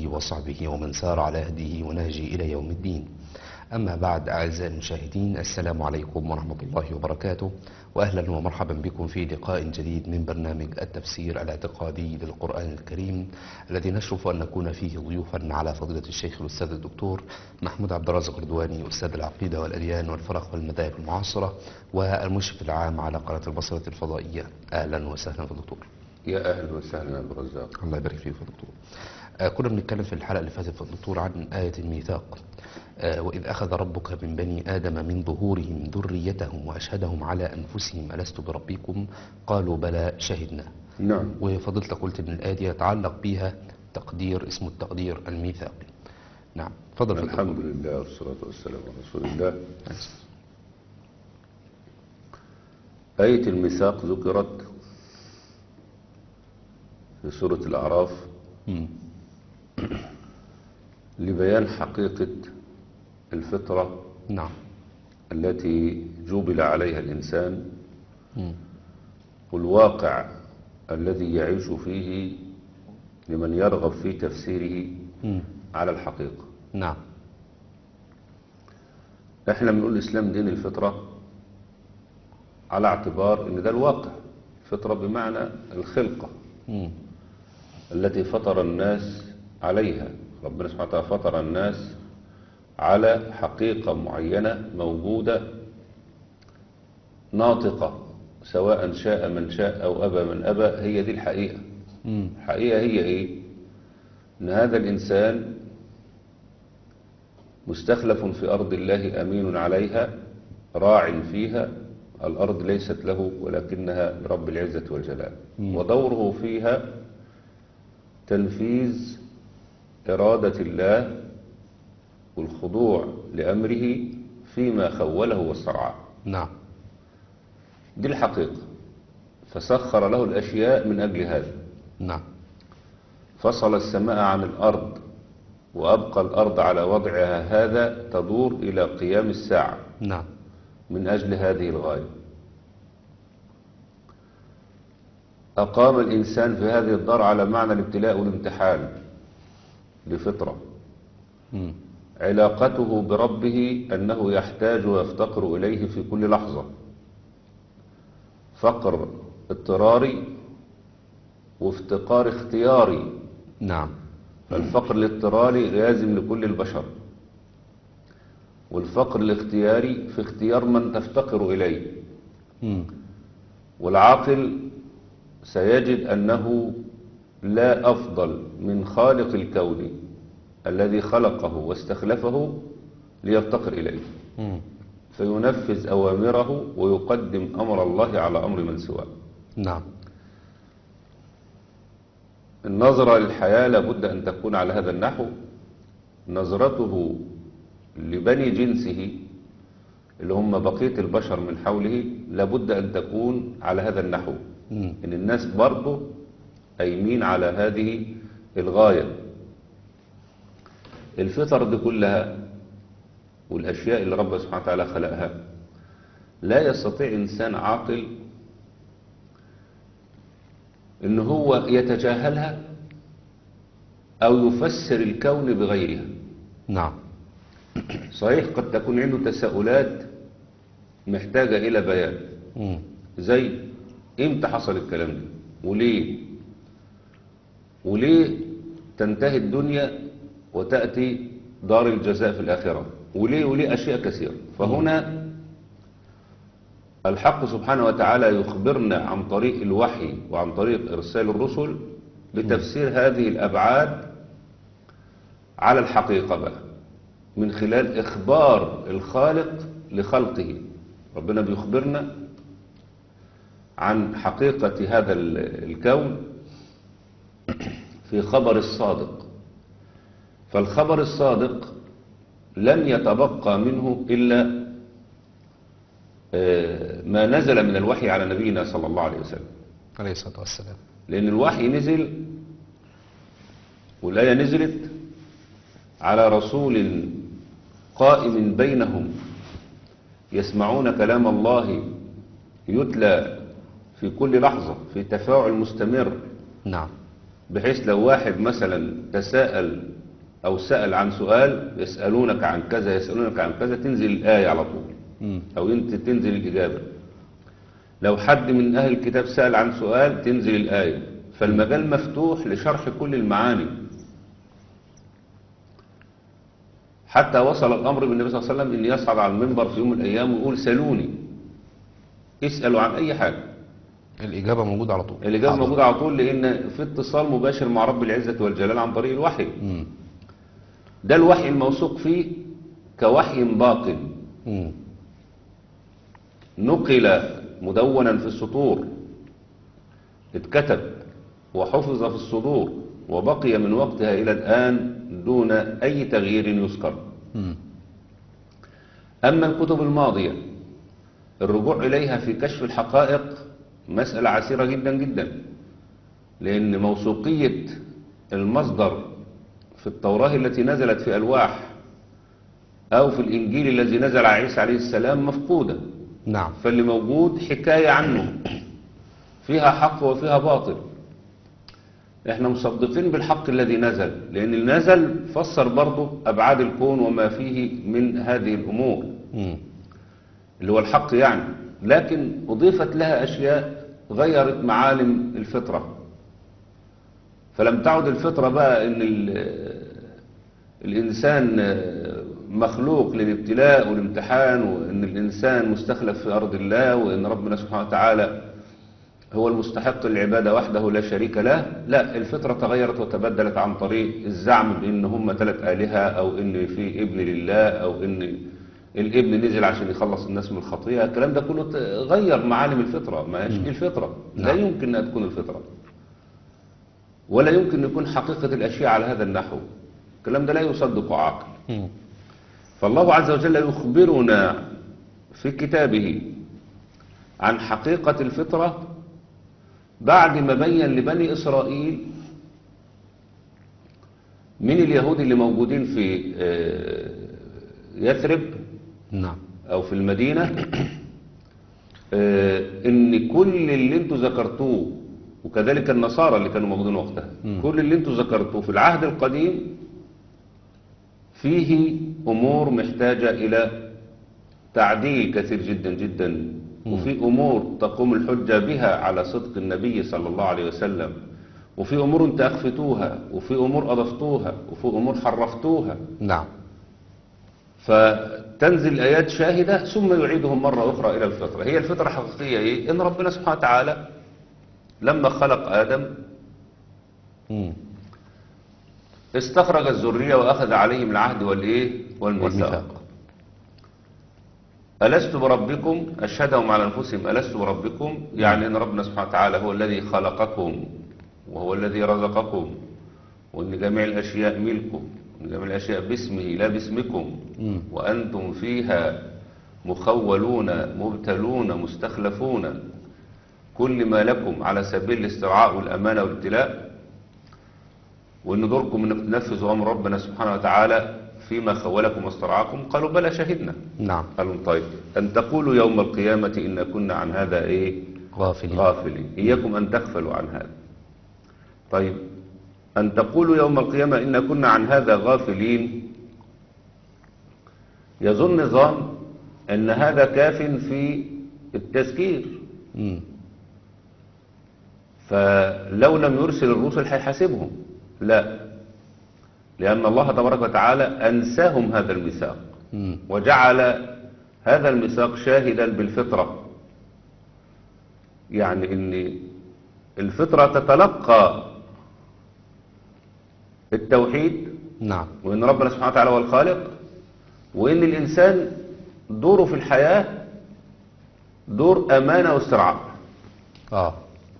وصحبه ومن سار على هديه ونهجه إلى يوم الدين أما بعد أعزائي المشاهدين السلام عليكم ورحمة الله وبركاته وأهلا ومرحبا بكم في لقاء جديد من برنامج التفسير الاعتقادي للقرآن الكريم الذي نشرف أن نكون فيه ضيوفا على فضيلة الشيخ الأستاذ الدكتور محمود عبد الرازق الردواني أستاذ العقيدة والأديان والفرق والمذاهب المعاصرة والمشرف العام على قناة البصرة الفضائية أهلا وسهلا في الدكتور يا أهلا وسهلا عبد الرزاق الله يبارك فيك يا دكتور آه كنا بنتكلم في الحلقة اللي فاتت في الدكتور عن آية الميثاق آه وإذ أخذ ربك من بني آدم من ظهورهم ذريتهم وأشهدهم على أنفسهم ألست بربكم قالوا بلى شهدنا نعم وفضلت قلت إن الآية دي يتعلق بها تقدير اسمه التقدير الميثاقي نعم فضل في الحمد لله والصلاة والسلام على رسول الله آية الميثاق ذكرت في سورة الأعراف مم. لبيان حقيقة الفطرة نعم التي جبل عليها الإنسان مم. والواقع الذي يعيش فيه لمن يرغب في تفسيره مم. على الحقيقة نعم احنا بنقول الإسلام دين الفطرة على اعتبار ان ده الواقع الفطرة بمعنى الخلقة مم. التي فطر الناس عليها ربنا سبحانه وتعالى فطر الناس على حقيقة معينة موجودة ناطقة سواء شاء من شاء أو أبى من أبى هي دي الحقيقة مم. الحقيقة هي إيه؟ إن هذا الإنسان مستخلف في أرض الله أمين عليها راع فيها الأرض ليست له ولكنها لرب العزة والجلال مم. ودوره فيها تنفيذ إرادة الله والخضوع لأمره فيما خوله واسترعاه نعم دي الحقيقة فسخر له الأشياء من أجل هذا نعم فصل السماء عن الأرض وأبقى الأرض على وضعها هذا تدور إلى قيام الساعة نعم من أجل هذه الغاية أقام الإنسان في هذه الدار على معنى الابتلاء والامتحان لفطرة مم. علاقته بربه أنه يحتاج ويفتقر إليه في كل لحظة فقر اضطراري وافتقار اختياري نعم فالفقر الاضطراري لازم لكل البشر والفقر الاختياري في اختيار من تفتقر إليه مم. والعاقل سيجد أنه لا أفضل من خالق الكون الذي خلقه واستخلفه ليفتقر إليه مم. فينفذ أوامره ويقدم أمر الله على أمر من سواه نعم النظرة للحياة لابد أن تكون على هذا النحو نظرته لبني جنسه اللي هم بقية البشر من حوله لابد أن تكون على هذا النحو مم. إن الناس برضه قايمين على هذه الغاية الفطر دي كلها والأشياء اللي ربنا سبحانه وتعالى خلقها لا يستطيع إنسان عاقل إن هو يتجاهلها أو يفسر الكون بغيرها نعم صحيح قد تكون عنده تساؤلات محتاجة إلى بيان مم. زي امتى حصل الكلام ده وليه وليه تنتهي الدنيا وتأتي دار الجزاء في الآخرة وليه وليه أشياء كثيرة فهنا الحق سبحانه وتعالى يخبرنا عن طريق الوحي وعن طريق إرسال الرسل بتفسير هذه الأبعاد على الحقيقة بقى من خلال إخبار الخالق لخلقه ربنا بيخبرنا عن حقيقة هذا ال- الكون في خبر الصادق فالخبر الصادق لن يتبقى منه إلا آه، ما نزل من الوحي على نبينا صلى الله عليه وسلم عليه الصلاة والسلام لأن الوحي نزل والآية نزلت على رسول قائم بينهم يسمعون كلام الله يتلى في كل لحظة في تفاعل مستمر نعم بحيث لو واحد مثلا تساءل أو سأل عن سؤال يسألونك عن كذا يسألونك عن كذا تنزل الآية على طول مم. أو انت تنزل الإجابة لو حد من أهل الكتاب سأل عن سؤال تنزل الآية فالمجال مفتوح لشرح كل المعاني حتى وصل الأمر بالنبي صلى الله عليه وسلم أن يصعد على المنبر في يوم من الأيام ويقول سلوني اسألوا عن أي حاجة الإجابة موجودة على طول الإجابة حاضر. موجودة على طول لأن في اتصال مباشر مع رب العزة والجلال عن طريق الوحي مم. ده الوحي الموثوق فيه كوحي باطن مم. نقل مدونا في السطور اتكتب وحفظ في الصدور وبقي من وقتها إلى الآن دون أي تغيير يذكر مم. أما الكتب الماضية الرجوع إليها في كشف الحقائق مسألة عسيرة جدا جدا لأن موثوقية المصدر في التوراة التي نزلت في ألواح أو في الإنجيل الذي نزل على عيسى عليه السلام مفقودة نعم فاللي موجود حكاية عنه فيها حق وفيها باطل احنا مصدقين بالحق الذي نزل لأن اللي نزل فسر برضه أبعاد الكون وما فيه من هذه الأمور مم. اللي هو الحق يعني لكن أضيفت لها أشياء غيرت معالم الفطرة فلم تعد الفطرة بقى إن ال- الإنسان مخلوق للابتلاء والامتحان وإن الإنسان مستخلف في أرض الله وإن ربنا سبحانه وتعالى هو المستحق للعبادة وحده لا شريك له لا الفطرة تغيرت وتبدلت عن طريق الزعم بأن هم ثلاث آلهة أو إن في ابن لله أو إن الابن نزل عشان يخلص الناس من الخطيئة الكلام ده كله ت- غير معالم الفطرة ما هيش دي الفطرة لا نعم. يمكن أن تكون الفطرة ولا يمكن أن يكون حقيقة الأشياء على هذا النحو الكلام ده لا يصدق عاقل مم. فالله عز وجل يخبرنا في كتابه عن حقيقة الفطرة بعد ما بين لبني إسرائيل من اليهود اللي موجودين في آه، يثرب نعم أو في المدينة آه، إن كل اللي انتوا ذكرتوه وكذلك النصارى اللي كانوا موجودين وقتها مم. كل اللي انتوا ذكرتوه في العهد القديم فيه أمور محتاجة إلى تعديل كثير جدا جدا وفي أمور تقوم الحجة بها على صدق النبي صلى الله عليه وسلم وفي أمور انت أخفتوها وفي أمور أضفتوها وفي أمور حرفتوها نعم فتنزل الآيات شاهدة ثم يعيدهم مرة أخرى إلى الفطرة هي الفطرة الحقيقية إيه؟ إن ربنا سبحانه وتعالى لما خلق آدم مم. استخرج الذرية وأخذ عليهم العهد والإيه والميثاق والميثاق ألست بربكم أشهدهم على أنفسهم ألست بربكم يعني أن ربنا سبحانه وتعالى هو الذي خلقكم وهو الذي رزقكم وأن جميع الأشياء ملكه وأن جميع الأشياء باسمه لا باسمكم مم. وأنتم فيها مخولون مبتلون مستخلفون كل ما لكم على سبيل الاسترعاء والأمانة والابتلاء وأن دوركم أنكم تنفذوا أمر ربنا سبحانه وتعالى فيما خولكم واسترعاكم قالوا بلى شهدنا نعم قالوا طيب أن تقولوا يوم القيامة إن كنا عن هذا إيه غافلين غافلين إياكم أن تغفلوا عن هذا طيب أن تقولوا يوم القيامة إن كنا عن هذا غافلين يظن نظام أن هذا كاف في التذكير مم. فلو لم يرسل الرسل هيحاسبهم لا لأن الله تبارك وتعالى أنساهم هذا الميثاق مم. وجعل هذا الميثاق شاهدا بالفطرة يعني ان الفطرة تتلقى التوحيد نعم وان ربنا سبحانه وتعالى هو الخالق وان الانسان دوره في الحياة دور امانة واسترعاء اه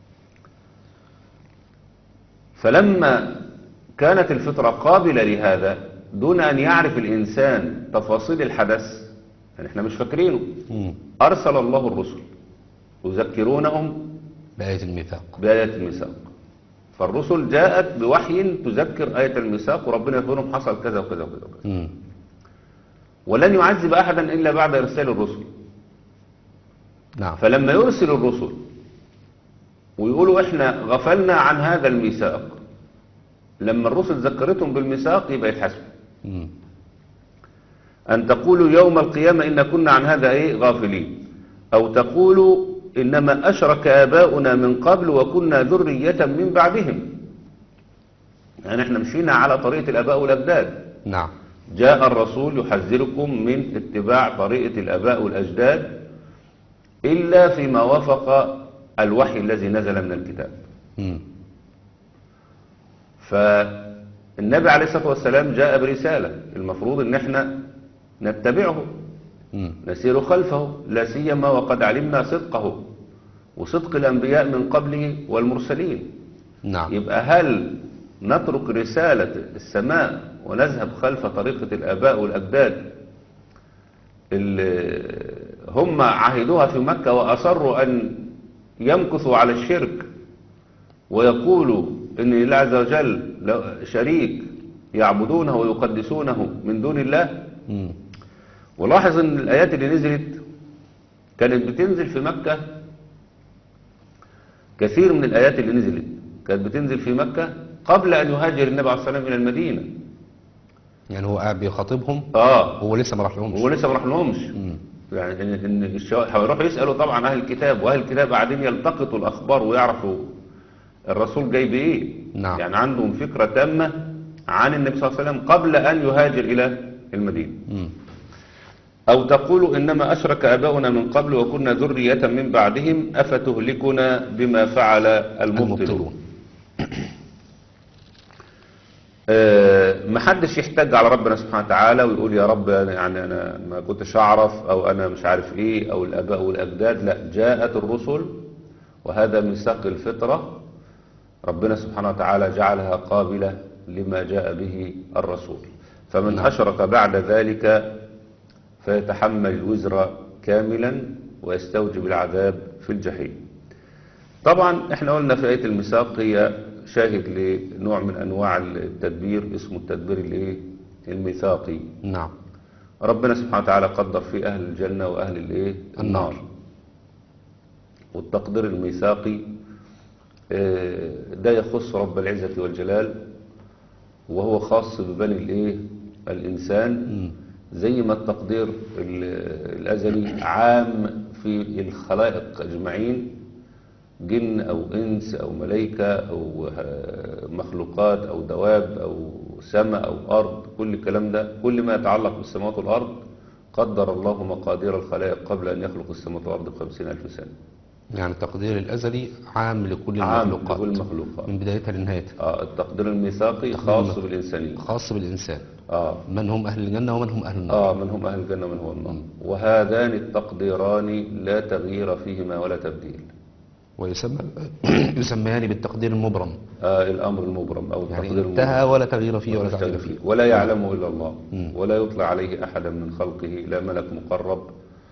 فلما كانت الفطرة قابلة لهذا دون ان يعرف الانسان تفاصيل الحدث يعني احنا مش فاكرينه مم. أرسل الله الرسل يذكرونهم بآية الميثاق بآيات الميثاق فالرسل جاءت بوحي تذكر آية الميثاق وربنا يخبرهم حصل كذا وكذا وكذا وكذا مم. ولن يعذب أحدا إلا بعد إرسال الرسل نعم فلما يرسل الرسل ويقولوا إحنا غفلنا عن هذا الميثاق لما الرسل ذكرتهم بالميثاق يبقى يتحاسبوا مم. أن تقولوا يوم القيامة إن كنا عن هذا إيه غافلين أو تقولوا إنما أشرك آباؤنا من قبل وكنا ذرية من بعدهم يعني احنا مشينا على طريقة الآباء والأجداد نعم جاء الرسول يحذركم من اتباع طريقة الآباء والأجداد إلا فيما وافق الوحي الذي نزل من الكتاب مم. فالنبي عليه الصلاة والسلام جاء برسالة المفروض ان احنا نتبعه مم. نسير خلفه لا سيما وقد علمنا صدقه وصدق الأنبياء من قبله والمرسلين نعم يبقى هل نترك رسالة السماء ونذهب خلف طريقة الآباء والأجداد اللي هم عهدوها في مكة وأصروا أن يمكثوا على الشرك ويقولوا إن الله عز وجل له شريك يعبدونه ويقدسونه من دون الله مم. ولاحظ ان الايات اللي نزلت كانت بتنزل في مكة كثير من الايات اللي نزلت كانت بتنزل في مكة قبل ان يهاجر النبي عليه الصلاة والسلام الى المدينة يعني هو قاعد بيخاطبهم اه هو لسه ما راح لهمش هو لسه ما راحلهمش مم. يعني ان ان الشباب هيروحوا يسالوا طبعا اهل الكتاب واهل الكتاب قاعدين يلتقطوا الاخبار ويعرفوا الرسول جاي بايه نعم. يعني عندهم فكرة تامة عن النبي صلى الله عليه وسلم قبل ان يهاجر الى المدينة مم. أو تقول إنما أشرك آباؤنا من قبل وكنا ذرية من بعدهم أفتهلكنا بما فعل المبطلون المبطلون آه، محدش يحتج على ربنا سبحانه وتعالى ويقول يا رب أنا- يعني أنا ما كنتش أعرف أو أنا مش عارف إيه أو الآباء والأجداد لا جاءت الرسل وهذا ميثاق الفطرة ربنا سبحانه وتعالى جعلها قابلة لما جاء به الرسول فمن نعم. أشرك بعد ذلك فيتحمل الوزر كاملا ويستوجب العذاب في الجحيم طبعا احنا قلنا في آية الميثاق هي شاهد لنوع من أنواع التدبير اسمه التدبير الايه الميثاقي نعم ربنا سبحانه وتعالى قدر في أهل الجنة وأهل الايه النار. والتقدير الميثاقي آه، ده يخص رب العزة والجلال وهو خاص ببني الايه الإنسان مم. زي ما التقدير ال- الأزلي عام في الخلائق أجمعين جن أو إنس أو ملائكة أو آه، مخلوقات أو دواب أو سماء أو أرض كل الكلام ده كل ما يتعلق بالسماوات والأرض قدر الله مقادير الخلائق قبل أن يخلق السماوات والأرض بخمسين ألف سنة يعني التقدير الأزلي عام لكل عام المخلوقات لكل المخلوقات من بدايتها لنهايتها آه التقدير الميثاقي خاص بالإنسانية خاص بالإنسان آه من هم أهل الجنة ومن هم أهل النار آه من هم أهل الجنة ومن هو النار وهذان التقديران لا تغيير فيهما ولا تبديل ويسمى يسميان بالتقدير المبرم آه الأمر المبرم أو يعني التقدير انتهى ولا تغيير فيه ولا المبرم تعديل فيه ولا يعلمه إلا الله مم. ولا يطلع عليه أحدا من خلقه لا ملك مقرب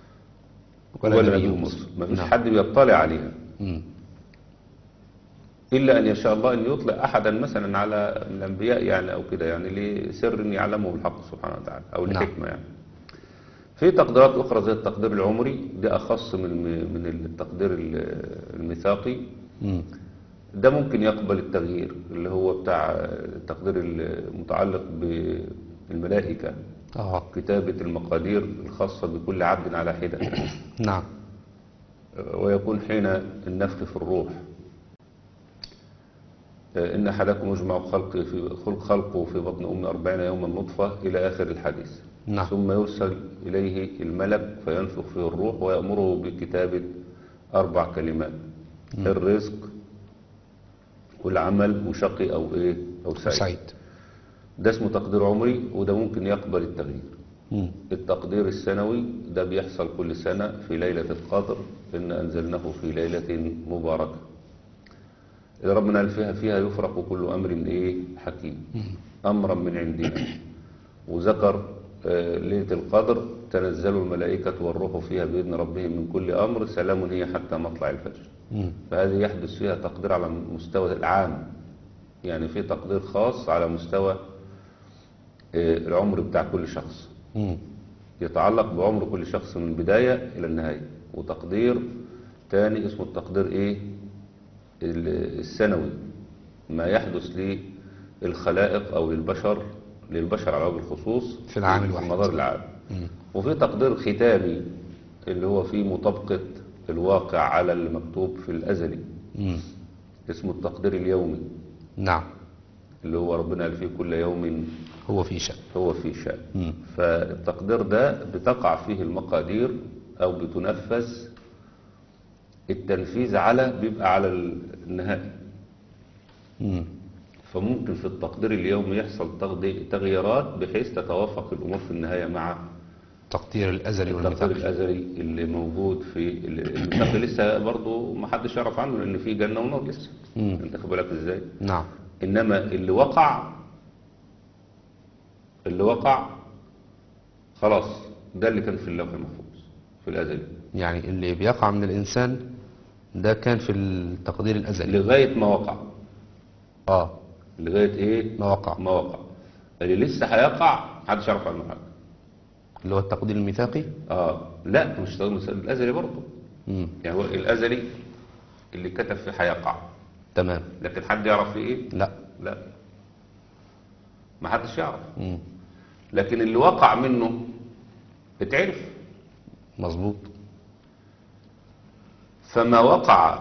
ولا ولا, نبي نبي مرسل. مرسل ما فيش نعم. حد بيطلع عليها مم. إلا أن يشاء الله أن يطلع أحدا مثلا على الأنبياء يعني أو كده يعني لسر يعلمه الحق سبحانه وتعالى أو نعم. لحكمة يعني في تقديرات أخرى زي التقدير العمري ده أخص من من التقدير الميثاقي مم. ده ممكن يقبل التغيير اللي هو بتاع التقدير المتعلق بالملائكة آه كتابة المقادير الخاصة بكل عبد على حدة نعم ويكون حين النفخ في الروح إن أحدكم يجمع خلقه في خلق خلقه في بطن أم أربعين يوما نطفة إلى آخر الحديث نعم. ثم يرسل إليه الملك فينفخ فيه الروح ويأمره بكتابة أربع كلمات الرزق والعمل وشقي أو إيه أو سعيد سعيد ده اسمه تقدير عمري وده ممكن يقبل التغيير مم. التقدير السنوي ده بيحصل كل سنة في ليلة القدر إن أنزلناه في ليلة مباركة إذا ربنا قال فيها فيها يفرق كل أمر إيه حكيم أمرا من عندنا وذكر آه، ليلة القدر تنزل الملائكة والروح فيها بإذن ربهم من كل أمر سلام هي حتى مطلع الفجر مم. فهذه يحدث فيها تقدير على المستوى العام يعني في تقدير خاص على مستوى آه، العمر بتاع كل شخص مم. يتعلق بعمر كل شخص من البداية إلى النهاية وتقدير تاني اسمه التقدير إيه ال- السنوي ما يحدث الخلائق او للبشر للبشر على وجه الخصوص في العام في الواحد. مدار العام مم. وفي تقدير ختامي اللي هو فيه مطابقة الواقع على المكتوب في الأزلي مم. اسمه التقدير اليومي نعم اللي هو ربنا قال فيه كل يوم هو في شأن هو في شأن مم. فالتقدير ده بتقع فيه المقادير أو بتنفذ التنفيذ على بيبقى على النهائي مم. فممكن في التقدير اليومي يحصل تغدي- تغييرات بحيث تتوافق الأمور في النهاية مع تقدير الأزلي التقدير والميثاق الأزلي اللي موجود في ال- الميثاق لسه برضه ما حدش يعرف عنه لأن في جنة ونار لسه مم. انت خد بالك ازاي نعم إنما اللي وقع اللي وقع خلاص ده اللي كان في اللوح المحفوظ في الأزلي يعني اللي بيقع من الإنسان ده كان في التقدير الأزلي لغاية ما وقع آه لغاية إيه ما وقع ما وقع اللي لسه هيقع محدش يعرف عنه حاجة اللي هو التقدير الميثاقي اه لا مش تقدير الأزلي برضه مم. يعني هو الأزلي اللي كتب فيه هيقع تمام لكن حد يعرف فيه إيه لا لا ما حدش يعرف مم. لكن اللي وقع منه اتعرف مظبوط فما وقع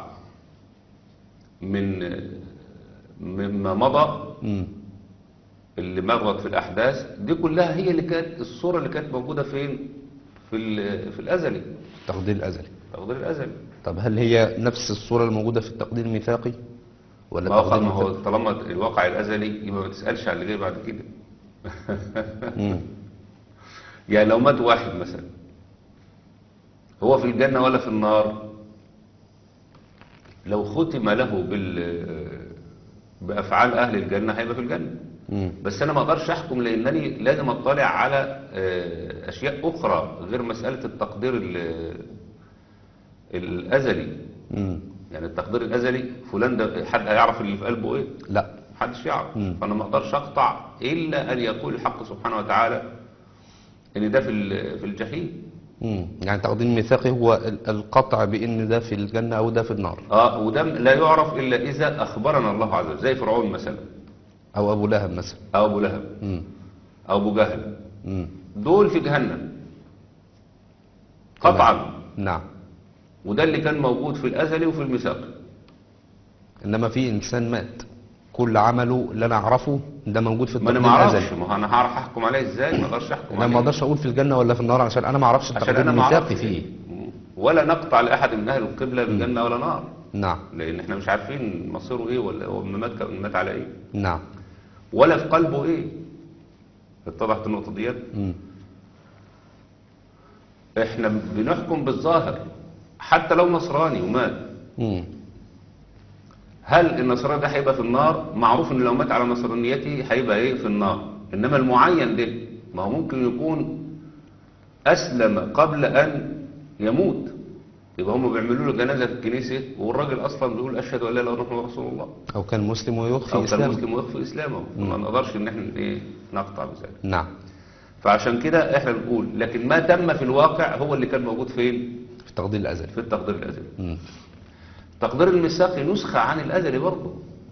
من مما مضى مم. اللي مرت في الأحداث دي كلها هي اللي كانت الصورة اللي كانت موجودة فين في ال- في الأزلي التقدير الأزلي تقدير الأزلي طب هل هي نفس الصورة الموجودة في التقدير الميثاقي ولا ما هو التقدير ما هو الميثاقي طالما الواقع الأزلي يبقى ما تسألش على اللي جاي بعد كده مم. يعني لو مات واحد مثلا هو في الجنة ولا في النار لو ختم له بال بأفعال أهل الجنة هيبقى في الجنة مم. بس أنا ما أقدرش أحكم لأنني لازم أطلع على آه، أشياء أخرى غير مسألة التقدير ال- الأزلي مم. يعني التقدير الأزلي فلان ده حد هيعرف اللي في قلبه إيه لا محدش يعرف مم. فانا ما اقدرش اقطع الا ان يقول الحق سبحانه وتعالى ان ده في ال- في الجحيم مم. يعني التقدير الميثاقي هو ال- القطع بأن ده في الجنة أو ده في النار اه وده لا يعرف الا اذا اخبرنا الله عز وجل زي فرعون مثلا أو أبو لهب مثلا او ابو لهب مم. او ابو جهل مم. دول في جهنم قطعا نعم وده اللي كان موجود في الازلي وفي الميثاق إنما في إنسان مات كل عمله اللي أنا أعرفه ده موجود في ما انا التقدير ما اعرفش الأزلي ما هو انا هعرف احكم عليه ازاي ما اقدرش احكم أنا عليه ما أقدرش أقول في الجنة ولا في النار عشان أنا ما أعرفش عشان التقدير انا ما الميثاقي اعرفش فيه ولا نقطع لاحد من اهل القبله بجنه ولا نار نعم لان احنا مش عارفين مصيره ايه ولا هو مات مات على ايه نعم ولا في قلبه ايه اتضحت النقطة ديت مم. احنا بنحكم بالظاهر حتى لو نصراني ومات مم. هل النصراني ده هيبقى في النار معروف ان لو مات على نصرانيته هيبقى ايه في النار انما المعين ده ما هو ممكن يكون اسلم قبل ان يموت يبقى هم بيعملوا له جنازه في الكنيسه والراجل اصلا بيقول اشهد ان لا اله الا الله محمد رسول الله أو كان مسلم ويخفي او كان إسلامه مسلم ويخفي اسلامه ما نقدرش ان احنا ايه نقطع بذلك نعم فعشان كده احنا بنقول لكن ما تم في الواقع هو اللي كان موجود فين في التقدير الأزلي في التقدير الازلي مم. تقدير الميثاقي نسخة عن الازلي برضه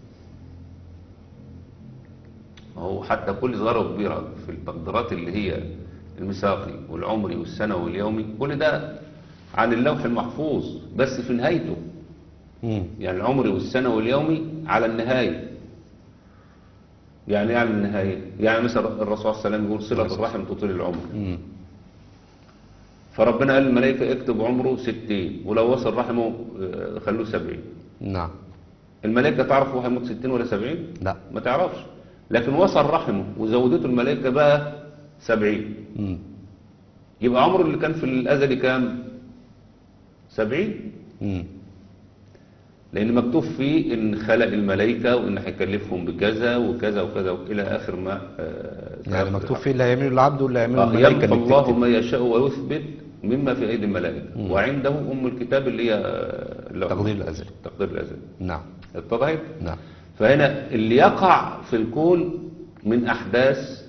هو حتى كل صغيرة وكبيرة في التقديرات اللي هي الميثاقي والعمري والسنوي واليومي كل ده عن اللوح المحفوظ بس في نهايته مم. يعني العمري والسنوي واليومي على النهاية يعني ايه على النهاية يعني مثلا الرسول صلى الله عليه وسلم يقول صلة الرحم تطيل العمر مم. فربنا قال للملائكة اكتب عمره ستين ولو وصل رحمه آه، خلوه سبعين نعم الملائكة تعرف هو هيموت ستين ولا سبعين لا ما تعرفش لكن وصل رحمه وزودته الملائكة بقى سبعين مم. يبقى عمره اللي كان في الأزل كام سبعين مم. لأن مكتوب فيه إن خلق الملائكة وإن هيكلفهم بكذا وكذا وكذا وإلى آخر ما آه، يعني سيذكر مكتوب فيه اللي هيعمله العبد واللي هيعمله آه، الملائكة يمحو اللي الله بتكتب ما يشاء ويثبت مما في أيدي الملائكة وعنده أم الكتاب اللي هي آه، اللوح التقدير المحفوظ. الأزلي. التقدير الأزلي نعم اتضحت نعم فهنا اللي يقع في الكون من أحداث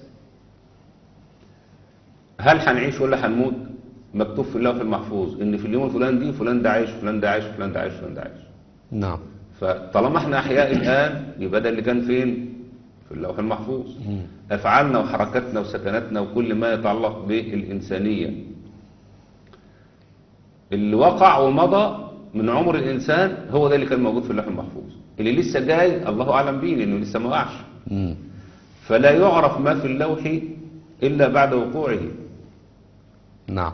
هل هنعيش ولا هنموت مكتوب في اللوح المحفوظ ان في اليوم الفلاني دي فلان ده عايش فلان ده عايش فلان ده عايش فلان ده عايش نعم فطالما احنا احياء الان يبقى ده اللي كان فين في اللوح المحفوظ أفعالنا وحركاتنا وسكناتنا وكل ما يتعلق بالإنسانية اللي وقع ومضى من عمر الإنسان هو ده اللي كان موجود في اللوح المحفوظ اللي لسه جاي الله أعلم بيه لأنه لسه ما وقعش مم. فلا يعرف ما في اللوح إلا بعد وقوعه نعم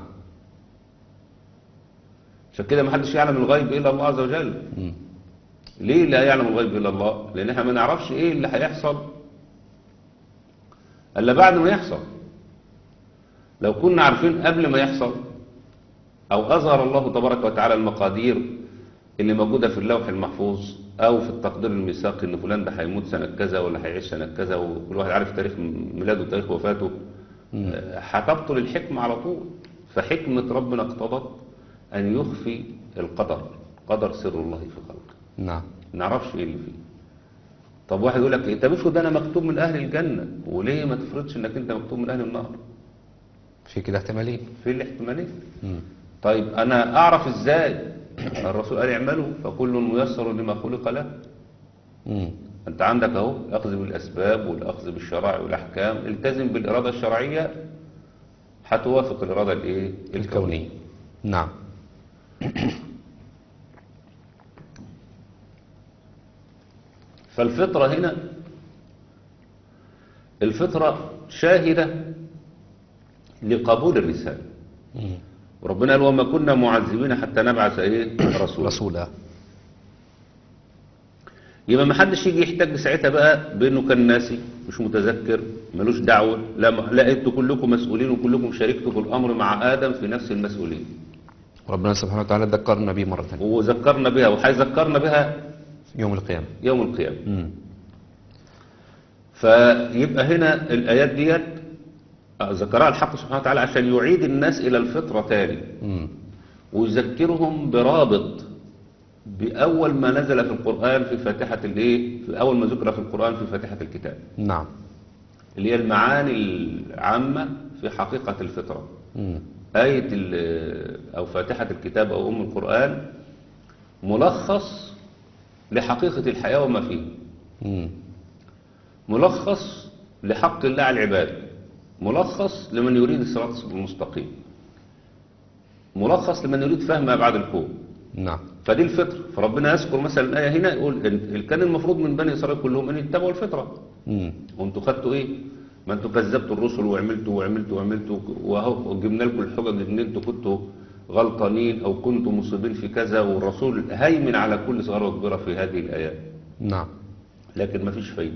عشان كده ما حدش يعلم الغيب إلا الله عز وجل مم. ليه لا يعلم الغيب إلا الله لأن احنا ما نعرفش إيه اللي هيحصل إلا بعد ما يحصل لو كنا عارفين قبل ما يحصل أو أظهر الله تبارك وتعالى المقادير اللي موجودة في اللوح المحفوظ أو في التقدير الميثاقي إن فلان ده هيموت سنة كذا ولا هيعيش سنة كذا وكل واحد عارف تاريخ ميلاده وتاريخ وفاته آه، هتبطل الحكمة على طول فحكمة ربنا اقتضت أن يخفي القدر قدر سر الله في خلقه نعم ما نعرفش ايه اللي فيه طب واحد يقول لك إيه، طب افرض انا مكتوب من اهل الجنه وليه ما تفرضش انك انت مكتوب من اهل النار في كده احتمالين في الاحتمالين مم. طيب انا اعرف ازاي الرسول قال اعملوا فكل ميسر لما خلق له مم. انت عندك اهو الاخذ بالاسباب والاخذ بالشرائع والاحكام التزم بالاراده الشرعيه هتوافق الاراده الايه الكونية نعم فالفطرة هنا الفطرة شاهدة لقبول الرسالة مم. وربنا قال وما كنا معذبين حتى نبعث ايه رسولا رسولا يبقى ما حدش يجي يحتاج ساعتها بقى بانه كان ناسي مش متذكر ملوش دعوه لا لا انتوا كلكم مسؤولين وكلكم شاركتوا في الامر مع ادم في نفس المسؤوليه ربنا سبحانه وتعالى ذكرنا به مرة ثانية وذكرنا بها وهيذكرنا بها يوم القيامة يوم القيامه مم. فيبقى هنا الآيات ديت ذكرها الحق سبحانه وتعالى عشان يعيد الناس إلى الفطرة تاني مم. ويذكرهم برابط بأول ما نزل في القرآن في فاتحة الإيه؟ في أول ما ذكر في القرآن في فاتحة الكتاب نعم اللي هي المعاني العامة في حقيقة الفطرة مم. آية ال- أو فاتحة الكتاب أو أم القرآن ملخص لحقيقة الحياة وما فيه مم. ملخص لحق الله على العباد ملخص لمن يريد الصراط المستقيم ملخص لمن يريد فهم أبعاد الكون نعم فدي الفطر فربنا يذكر مثلا الآية هنا يقول إن كان المفروض من بني إسرائيل كلهم أن يتبعوا الفطرة مم. وانتوا خدتوا إيه ما انتوا كذبتوا الرسل وعملتوا وعملتوا وعملتوا وأهو وجبنا لكم الحجج إن انتوا كنتوا غلطانين أو كنتوا مصيبين في كذا والرسول هيمن على كل صغيرة وكبيرة في هذه الآيات نعم لكن ما فيش فايدة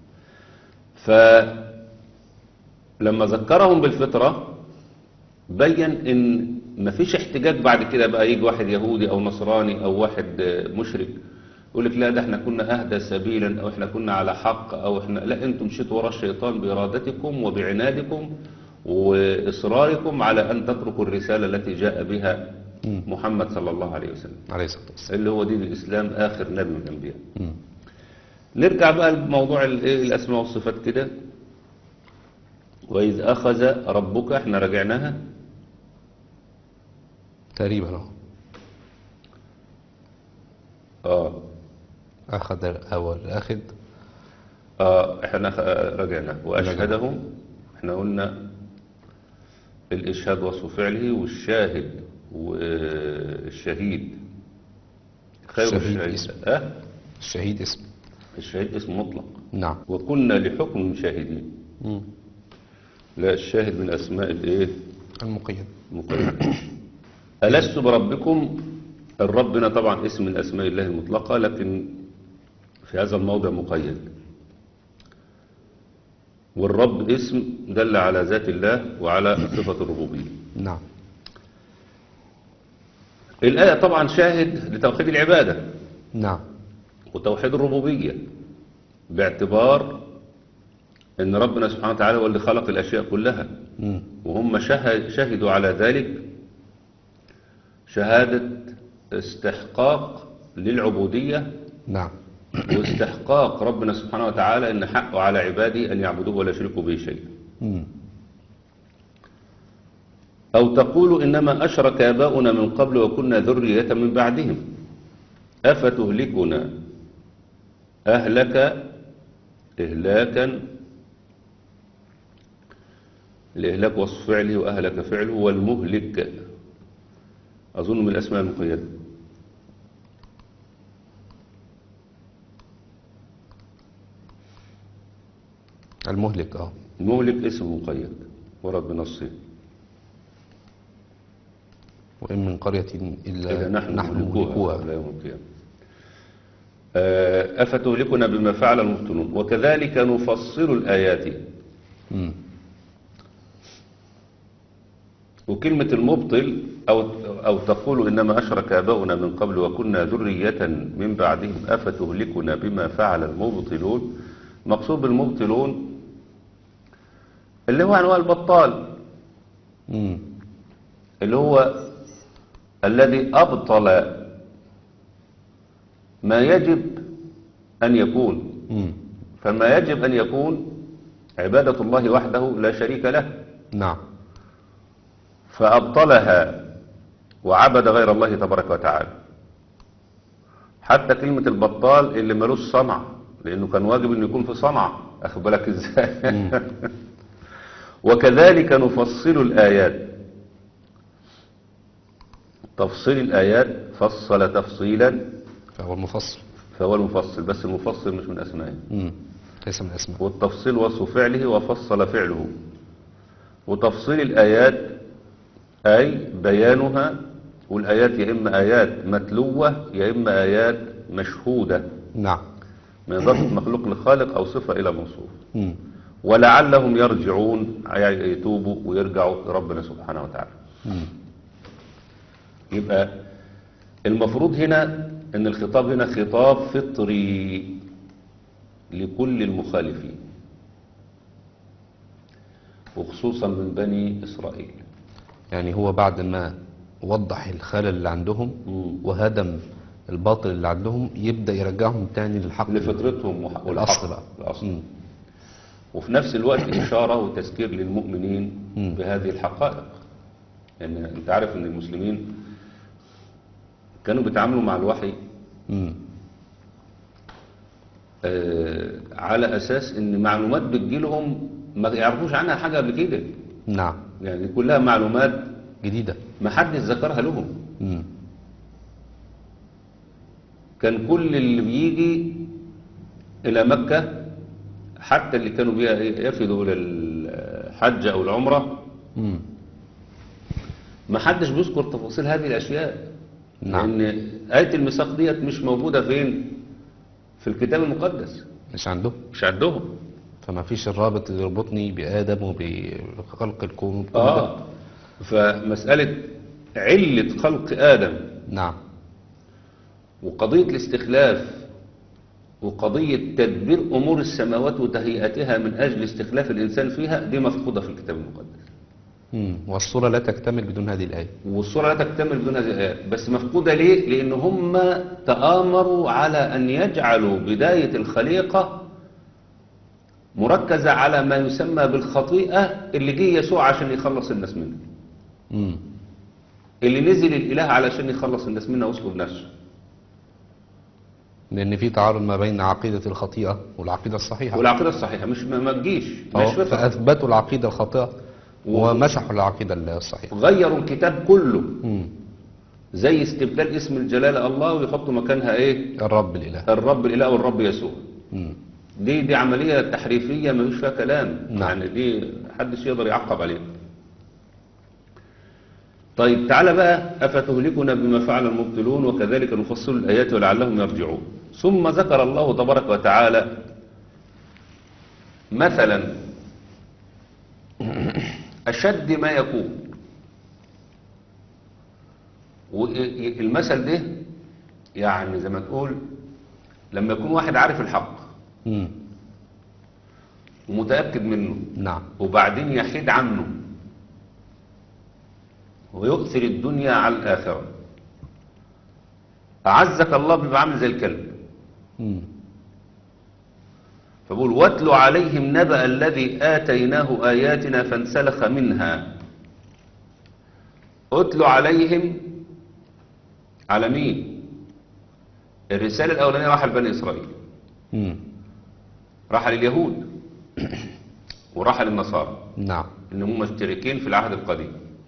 فلما ذكرهم بالفطرة بين ان ما فيش احتجاج بعد كده بقى يجي واحد يهودي او نصراني او واحد آه، مشرك يقول لك لا ده احنا كنا اهدى سبيلا او احنا كنا على حق او احنا لا انتم مشيتوا ورا الشيطان بارادتكم وبعنادكم واصراركم على ان تتركوا الرسالة التي جاء بها محمد صلى الله عليه وسلم عليه الصلاة والسلام اللي هو دين الاسلام اخر نبي من الانبياء مم. نرجع بقى لموضوع الإيه؟ الأسماء والصفات كده وإذ أخذ ربك احنا رجعناها تقريبا اهو آه أخذ أول أخذ آه احنا خ- رجعناها وأشهدهم احنا قلنا الإشهاد وصف فعله والشاهد والشهيد خير الشهيد الشهيد اسم. أه؟ الشهيد اسم الشهيد اسم مطلق نعم وكنا لحكم شاهدين مم. لا الشاهد من أسماء الإيه المقيد مقيد ألست بربكم الربنا طبعا اسم من أسماء الله المطلقة لكن في هذا الموضع مقيد والرب اسم دل على ذات الله وعلى صفة الربوبية نعم الآية طبعا شاهد لتوحيد العبادة نعم وتوحيد الربوبية باعتبار ان ربنا سبحانه وتعالى هو اللي خلق الأشياء كلها مم. وهم شهد شهدوا على ذلك شهادة استحقاق للعبودية نعم واستحقاق ربنا سبحانه وتعالى ان حقه على عباده ان يعبدوه ولا يشركوا به شيئا مم. أو تقول إنما أشرك آباؤنا من قبل وكنا ذرية من بعدهم أفتهلكنا أهلك إهلاكا الإهلاك وصف فعله وأهلك فعله والمهلك أظن من الأسماء المقيدة المهلك اه المهلك اسم مقيد ورد بنصه وإن من قرية إذا إلا نحن, نحن مهلكوها مهلكوها قبل يوم القيامة آه، أفتهلكنا بما فعل المبطلون وكذلك نفصل الآيات مم. وكلمة المبطل أو, أو تقول إنما أشرك آباؤنا من قبل وكنا ذرية من بعدهم أفتهلكنا بما فعل المبطلون مقصود بالمبطلون اللي هو أنواع البطال مم. اللي هو الذي أبطل ما يجب أن يكون مم. فما يجب أن يكون عبادة الله وحده لا شريك له نعم فأبطلها وعبد غير الله تبارك وتعالى حتى كلمة البطال اللي ملوش صنع لأنه كان واجب أن يكون في صنع أخد بالك إزاي وكذلك نفصل الآيات تفصيل الآيات فصل تفصيلا فهو المفصل فهو المفصل بس المفصل مش من أسمائه مم. ليس من الأسماء والتفصيل وصف فعله وفصل فعله وتفصيل الآيات أي بيانها والآيات يا إما آيات متلوة يا إما آيات مشهودة نعم من إضافة مخلوق لخالق أو صفة إلى موصوف مم. ولعلهم يرجعون أي يتوبوا ويرجعوا لربنا سبحانه وتعالى مم. يبقى المفروض هنا ان الخطاب هنا خطاب فطري لكل المخالفين وخصوصا من بني اسرائيل يعني هو بعد ما وضح الخلل اللي عندهم مم. وهدم الباطل اللي عندهم يبدأ يرجعهم تاني للحق لفطرتهم وح- الأصل والحق بقى الأصل مم. وفي نفس الوقت إشارة وتذكير للمؤمنين مم. بهذه الحقائق لأن يعني أنت عارف أن المسلمين كانوا بيتعاملوا مع الوحي مم. آه، على أساس أن معلومات بتجيلهم ما يعرفوش عنها حاجة قبل كده نعم يعني كلها معلومات جديدة ما حدش ذكرها لهم مم. كان كل اللي بيجي إلى مكة حتى اللي كانوا بيها إيه، يفدوا إلى الحج أو العمرة مم. ما حدش بيذكر تفاصيل هذه الأشياء نعم. لأن آية الميثاق ديت مش موجودة فين في الكتاب المقدس مش عندهم مش عندهم فما فيش الرابط اللي يربطني بآدم وبخلق الكون وبكل ده. آه فمسألة علة خلق آدم نعم وقضية الاستخلاف وقضية تدبير أمور السماوات وتهيئتها من أجل استخلاف الإنسان فيها دي مفقودة في الكتاب المقدس مم. والصورة لا تكتمل بدون هذه الآية والصورة لا تكتمل بدون هذه الآيات بس مفقودة ليه؟ لأن هم تآمروا على أن يجعلوا بداية الخليقة مركزة على ما يسمى بالخطيئة اللي جه يسوع عشان يخلص الناس منها مم. اللي نزل الإله علشان يخلص الناس منها ويسلب نفسه لأن في تعارض ما بين عقيدة الخطيئة والعقيدة الصحيحة والعقيدة الصحيحة مش ما ما تجيش أهو، مش فطرة فأثبتوا العقيدة الخاطئة و- ومسحوا العقيدة الصحيحة غيروا الكتاب كله مم. زي استبدال اسم الجلالة الله ويحطوا مكانها ايه الرب الإله الرب الإله والرب يسوع مم. دي دي عملية تحريفية ما فيش فيها كلام نعم. يعني دي محدش يقدر يعقب عليها طيب تعالى بقى أفتهلكنا بما فعل المبطلون وكذلك نفصل الآيات ولعلهم يرجعون ثم ذكر الله تبارك وتعالى مثلا أشد ما يكون والمثل ده يعني زي ما تقول لما يكون واحد عارف الحق مم. ومتأكد منه نعم وبعدين يحيد عنه ويؤثر الدنيا على الآخرة أعزك الله بيبقى عامل زي الكلب مم. فبقول واتل عليهم نبأ الذي آتيناه آياتنا فانسلخ منها اتل عليهم على مين الرسالة الأولانية راح لبني إسرائيل مم. راح لليهود وراح للنصارى نعم ان هم مشتركين في العهد القديم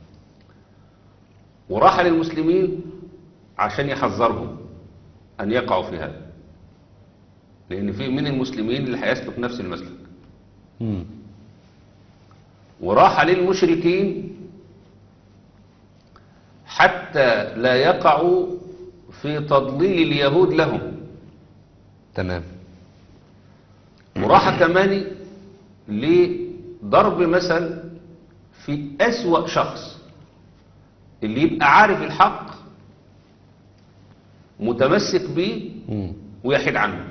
وراح للمسلمين عشان يحذرهم ان يقعوا في هذا لان في من المسلمين اللي هيسلك نفس المسلك مم. وراح للمشركين حتى لا يقعوا في تضليل اليهود لهم تمام وراح كمان لضرب مثل في أسوأ شخص اللي يبقى عارف الحق متمسك بيه مم. ويحيد عنه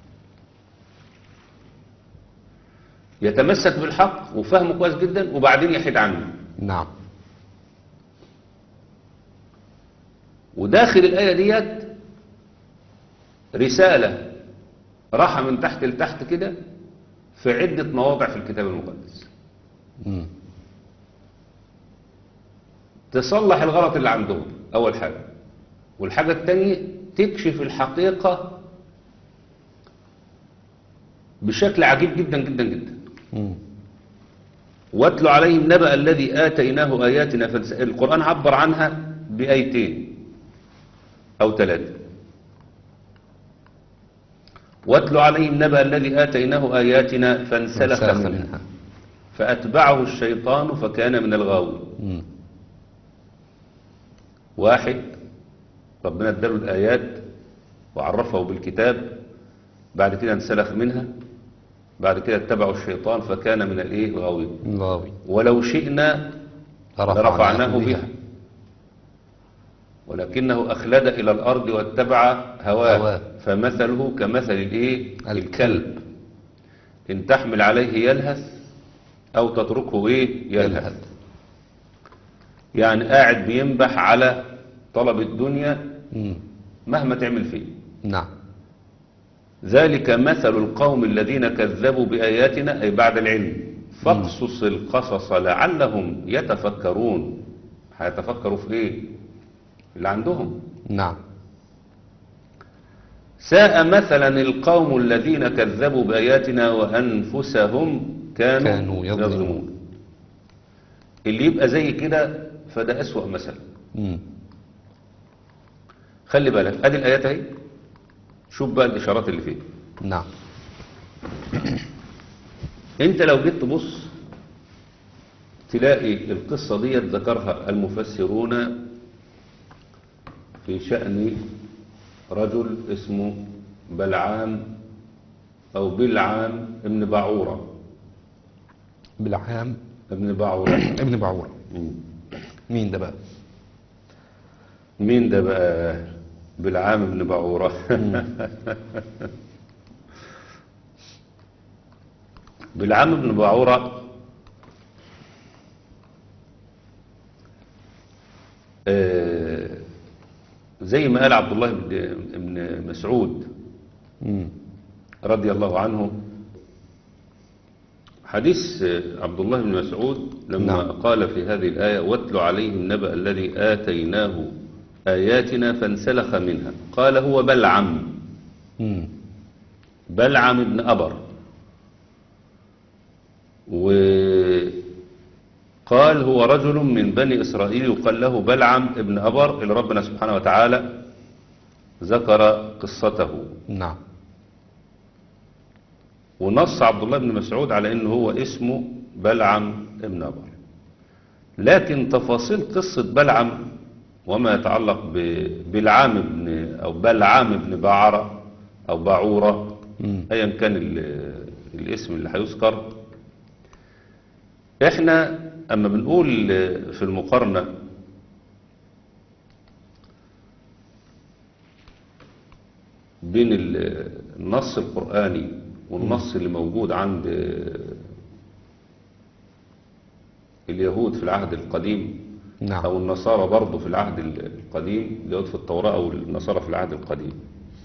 يتمسك بالحق وفهمه كويس جدا وبعدين يحيد عنه نعم وداخل الآية ديت رسالة راح من تحت لتحت كده في عدة مواضع في الكتاب المقدس مم. تصلح الغلط اللي عندهم أول حاجة والحاجة التانية تكشف الحقيقة بشكل عجيب جدا جدا جدا مم. واتل عليهم نبأ الذي آتيناه آياتنا فلس... القرآن عبر عنها بآيتين أو ثلاثة واتل عليهم نبأ الذي آتيناه آياتنا فانسلخ فانسلخ منها منها. فأتبعه الشيطان فكان من الغاوين مم. واحد ربنا اداله الآيات وعرفه بالكتاب بعد كده انسلخ منها بعد كده اتبعه الشيطان فكان من الايه الغاوين غاوي ولو شئنا لرفعناه بها ولكنه أخلد إلى الأرض واتبع هواه هواه. فمثله كمثل الإيه الكلب. الكلب إن تحمل عليه يلهث أو تتركه إيه يلهث يلهث. يعني قاعد بينبح على طلب الدنيا مم. مهما تعمل فيه نعم ذلك مثل القوم الذين كذبوا بآياتنا أي بعد العلم فاقصص القصص لعلهم يتفكرون هيتفكروا في إيه اللي عندهم نعم ساء مثلا القوم الذين كذبوا بآياتنا وأنفسهم كانوا, كانوا يظلمون. اللي يبقى زي كده فده أسوأ مثل مم. خلي بالك ادي الآيات اهي شوف بقى الإشارات اللي فيها نعم انت لو جيت تبص تلاقي القصة دي ذكرها المفسرون في شأن رجل اسمه بلعام أو بلعام ابن باعورة بالعام ابن باعورة ابن بعورة مين ده بقى مين ده بقى بلعام ابن باعورة بلعام ابن باعورة آه، زي ما قال عبد الله بن بن مسعود مم. رضي الله عنه حديث آه، عبد الله بن مسعود لما نعم. قال في هذه الآية واتل عليهم نبأ الذي آتيناه آياتنا فانسلخ منها قال هو بلعم مم. بلعم بن أبر وقال هو رجل من بني إسرائيل يقال له بلعم ابن أبر اللي ربنا سبحانه وتعالى ذكر قصته نعم ونص عبد الله بن مسعود على انه هو اسمه بلعم ابن أبر لكن تفاصيل قصة بلعم وما يتعلق ببلعام بن أو بلعام بن بعرة أو بعورة مم. أيا كان ال- الاسم اللي هيذكر احنا اما بنقول في المقارنة بين ال- النص القرآني والنص اللي موجود عند اليهود في العهد القديم نعم أو النصارى برضه في العهد القديم اليهود في التوراة أو النصارى في العهد القديم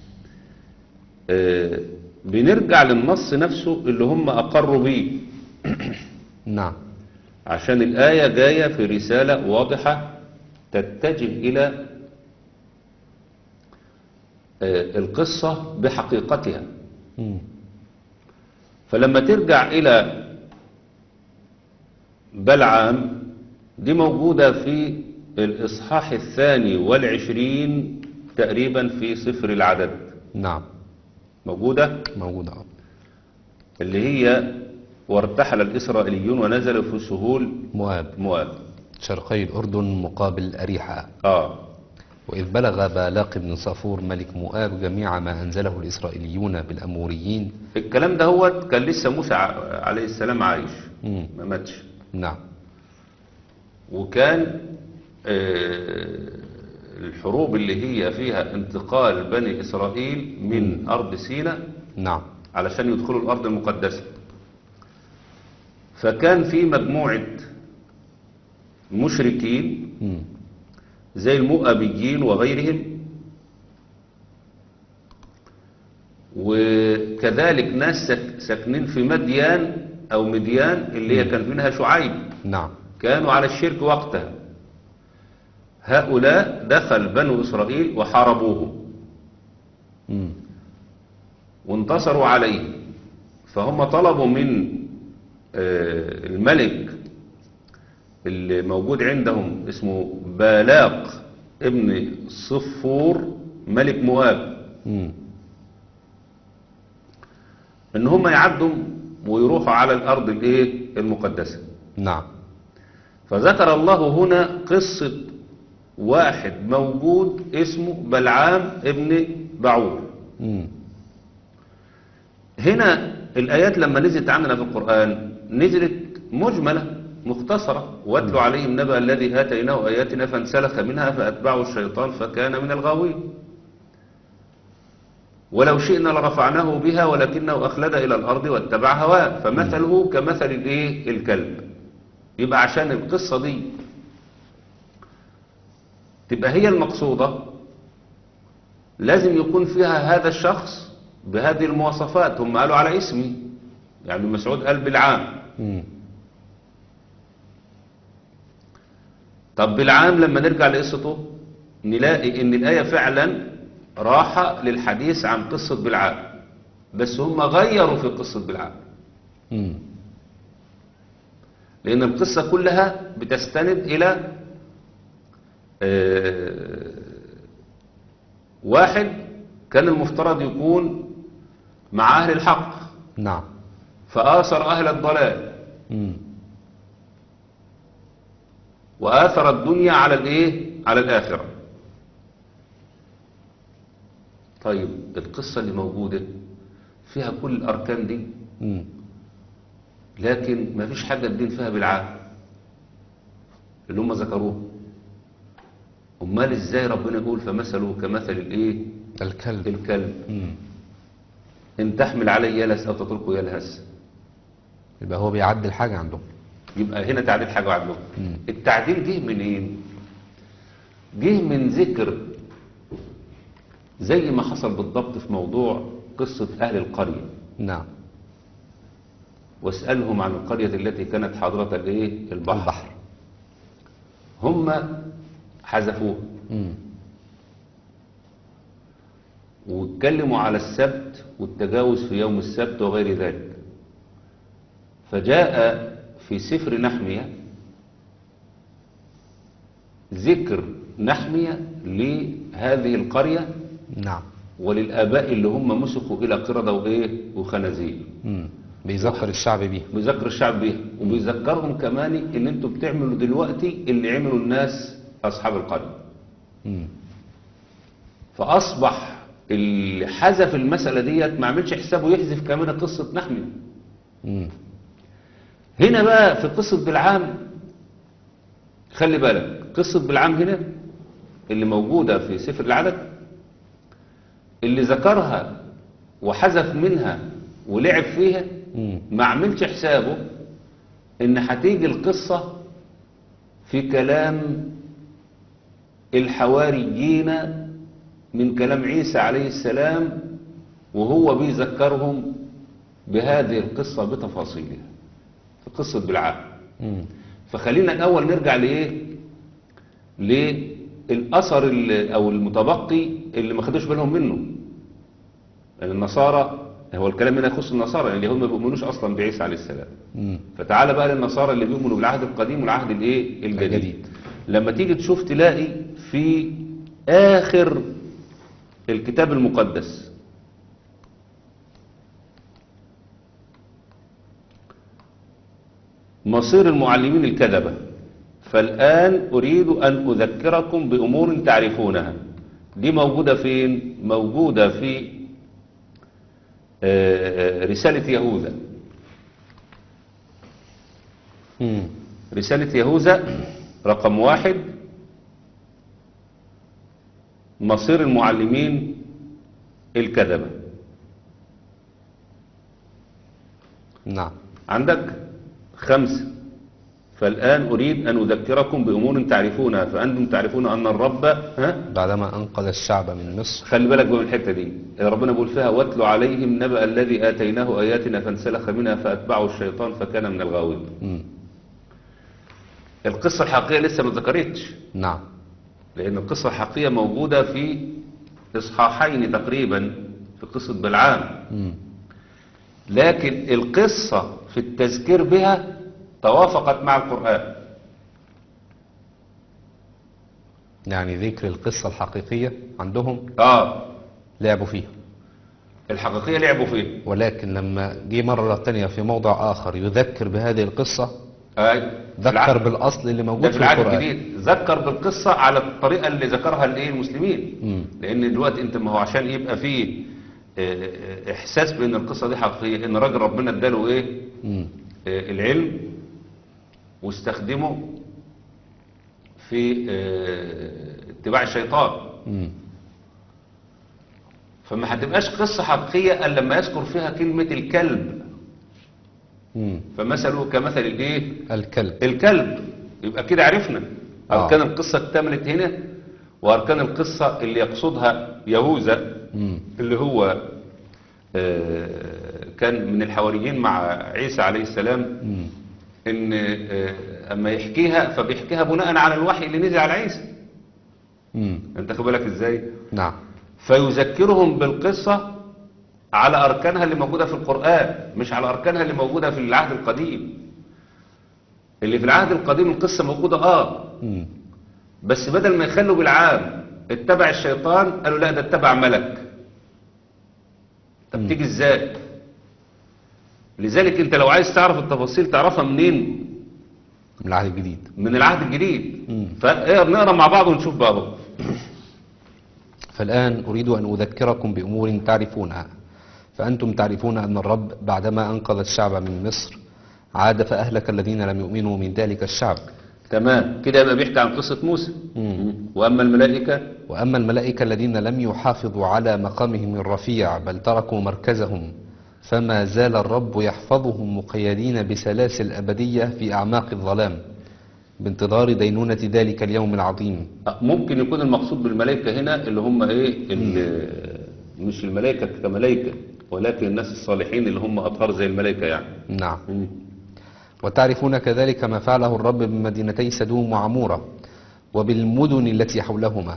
آه، بنرجع للنص نفسه اللي هم أقروا بيه نعم عشان الآية جاية في رسالة واضحة تتجه إلى آه، القصة بحقيقتها مم. فلما ترجع إلى بلعام دي موجودة في الإصحاح الثاني والعشرين تقريبا في سفر العدد نعم موجودة موجودة آه. اللي هي وارتحل الإسرائيليون ونزلوا في سهول مؤاب مواب شرقي الأردن مقابل أريحة آه وإذ بلغ بالاق بن صافور ملك مؤاب جميع ما أنزله الإسرائيليون بالأموريين الكلام ده هو كان لسه موسى ع- عليه السلام عايش مم. ما ماتش نعم وكان آه، الحروب اللي هي فيها انتقال بني إسرائيل من أرض سيناء نعم علشان يدخلوا الأرض المقدسة فكان في مجموعة مشركين مم. زي المؤابيين وغيرهم وكذلك ناس سك- ساكنين في مديان أو مديان اللي هي كان منها شعيب نعم كانوا على الشرك وقتها هؤلاء دخل بنو إسرائيل وحاربوهم مم. وانتصروا عليه فهم طلبوا من آه، الملك اللي موجود عندهم اسمه بالاق ابن صفور ملك مواب مم. ان هم يعدوا ويروحوا على الارض الايه المقدسه نعم فذكر الله هنا قصه واحد موجود اسمه بلعام ابن بعور مم. هنا الآيات لما نزلت عندنا في القرآن نزلت مجملة مختصرة واتلوا عليهم نبأ الذي آتيناه آياتنا فانسلخ منها فأتبعه الشيطان فكان من الغاوين ولو شئنا لرفعناه بها ولكنه أخلد إلى الأرض واتبع هواه فمثله كمثل الإيه الكلب يبقى عشان القصة دي تبقى هي المقصودة لازم يكون فيها هذا الشخص بهذه المواصفات هم قالوا على اسمي يعني ابن مسعود قال بالعام مم. طب بالعام لما نرجع لقصته نلاقي ان الآية فعلا راحة للحديث عن قصة بالعام بس هم غيروا في قصة بالعام مم. لأن القصة كلها بتستند إلى آه، واحد كان المفترض يكون مع أهل الحق نعم فآثر أهل الضلال مم. وآثر الدنيا على الإيه؟ على الآخرة طيب القصة اللي موجودة فيها كل الأركان دي مم. لكن ما فيش حاجة الدين فيها بالعام اللي هم ذكروه أمال إزاي ربنا يقول فمثله كمثل الإيه؟ الكلب الكلب مم. إن تحمل عليه يلهث أو تتركه يلهث يبقى هو بيعدل حاجة عندهم يبقى هنا تعديل حاجة وعدله مم. التعديل جه منين جه من ذكر زي ما حصل بالضبط في موضوع قصة أهل القرية نعم واسألهم عن القرية التي كانت حاضرة الايه البحر, البحر. هم حذفوه مم. واتكلموا على السبت والتجاوز في يوم السبت وغير ذلك فجاء في سفر نحمية ذكر نحمية لهذه القرية نعم وللآباء اللي هم مسكوا إلى قردة وإيه وخنازير مم. بيذكر الشعب بيه بيذكر الشعب بيها وبيذكرهم كمان ان انتوا بتعملوا دلوقتي اللي عملوا الناس اصحاب القرية مم. فاصبح اللي حذف المسألة ديت ما عملش حسابه يحذف كمان قصة نحمي مم. هنا بقى في قصة بالعام خلي بالك قصة بالعام هنا اللي موجودة في سفر العدد اللي ذكرها وحذف منها ولعب فيها مم. ما عملش حسابه ان هتيجي القصة في كلام الحواريين من كلام عيسى عليه السلام وهو بيذكرهم بهذه القصة بتفاصيلها في قصة بالعام مم. فخلينا الأول نرجع لإيه للأثر ال- أو المتبقي اللي ما خدوش بالهم منه يعني النصارى هو الكلام هنا يخص النصارى اللي هم ما بيؤمنوش اصلا بعيسى عليه السلام مم. فتعال بقى للنصارى اللي بيؤمنوا بالعهد القديم والعهد الايه الجديد. الجديد. لما تيجي تشوف تلاقي في اخر الكتاب المقدس مصير المعلمين الكذبة فالآن أريد أن أذكركم بأمور تعرفونها دي موجودة فين؟ موجودة في آه، آه، رسالة يهوذا مم. رسالة يهوذا رقم واحد مصير المعلمين الكذبة نعم عندك خمسة فالآن أريد أن أذكركم بأمور تعرفونها فأنتم تعرفون أن الرب ها بعدما أنقذ الشعب من مصر خلي بالك بقى من الحتة دي ربنا بيقول فيها واتلوا عليهم نبأ الذي آتيناه آياتنا فانسلخ منها فأتبعه الشيطان فكان من الغاوين مم. القصة الحقيقية لسه ما ذكرتش نعم لأن القصة الحقيقية موجودة في إصحاحين تقريبا في قصة بلعام مم. لكن القصة في التذكير بها توافقت مع القرآن يعني ذكر القصة الحقيقية عندهم آه لعبوا فيها الحقيقية لعبوا فيها ولكن لما جه مرة تانية في موضع آخر يذكر بهذه القصة آه. ذكر بالأصل اللي ده موجود في في العهد القرآن الجديد ذكر بالقصة على الطريقة اللي ذكرها الايه المسلمين مم. لأن دلوقتي أنت ما هو عشان يبقى فيه آه، آه، إحساس بأن القصة دي حقيقية إن راجل ربنا اداله إيه مم. آه، العلم واستخدمه في آه، اتباع الشيطان مم. فما هتبقاش قصة حقيقية إلا لما يذكر فيها كلمة الكلب مم. فمثله كمثل الايه الكلب الكلب يبقى كده عرفنا آه. أركان القصة اكتملت هنا وأركان القصة اللي يقصدها يهوذا مم. اللي هو آه، كان من الحواريين مع عيسى عليه السلام مم. ان آه، اما يحكيها فبيحكيها بناء على الوحي اللي نزل على عيسى مم. انت خد بالك ازاي نعم فيذكرهم بالقصة على أركانها اللي موجودة في القرآن مش على أركانها اللي موجودة في العهد القديم اللي في العهد القديم القصة موجودة آه مم. بس بدل ما يخلوا بالعام اتبع الشيطان قالوا لا ده اتبع ملك طب تيجي ازاي لذلك انت لو عايز تعرف التفاصيل تعرفها منين من العهد الجديد من العهد الجديد مم. فنقرا مع بعض ونشوف بقى اهو. فالآن أريد أن أذكركم بأمور تعرفونها فأنتم تعرفون أن الرب بعدما أنقذ الشعب من مصر عاد فأهلك الذين لم يؤمنوا من ذلك الشعب تمام كده يبقى بيحكي عن قصة موسى مم. واما الملائكة وأما الملائكة الذين لم يحافظوا على مقامهم الرفيع بل تركوا مركزهم فما زال الرب يحفظهم مقيدين بسلاسل أبدية في أعماق الظلام بانتظار دينونة ذلك اليوم العظيم ممكن يكون المقصود بالملائكة هنا اللي هم ايه اللي مش الملائكة كملائكة ولكن الناس الصالحين اللي هم أطهار زي الملائكة يعني نعم مم. وتعرفون كذلك ما فعله الرب بمدينتي سدوم وعمورة وبالمدن التي حولهما